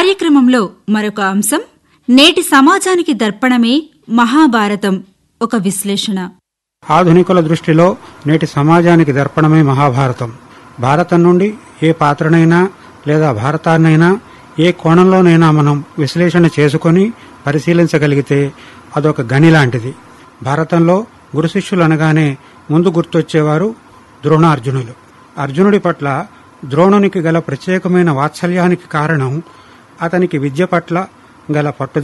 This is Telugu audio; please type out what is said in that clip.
కార్యక్రమంలో మరొక అంశం నేటి సమాజానికి దర్పణమే మహాభారతం ఒక విశ్లేషణ ఆధునికుల దృష్టిలో నేటి సమాజానికి దర్పణమే మహాభారతం భారతం నుండి ఏ పాత్రనైనా లేదా భారతాన్నైనా ఏ కోణంలోనైనా మనం విశ్లేషణ చేసుకొని పరిశీలించగలిగితే అదొక గని లాంటిది భారతంలో గురు శిష్యులు అనగానే ముందు గుర్తొచ్చేవారు ద్రోణార్జునులు అర్జునుడి పట్ల ద్రోణునికి గల ప్రత్యేకమైన వాత్సల్యానికి కారణం అతనికి విద్య పట్ల గల పట్టు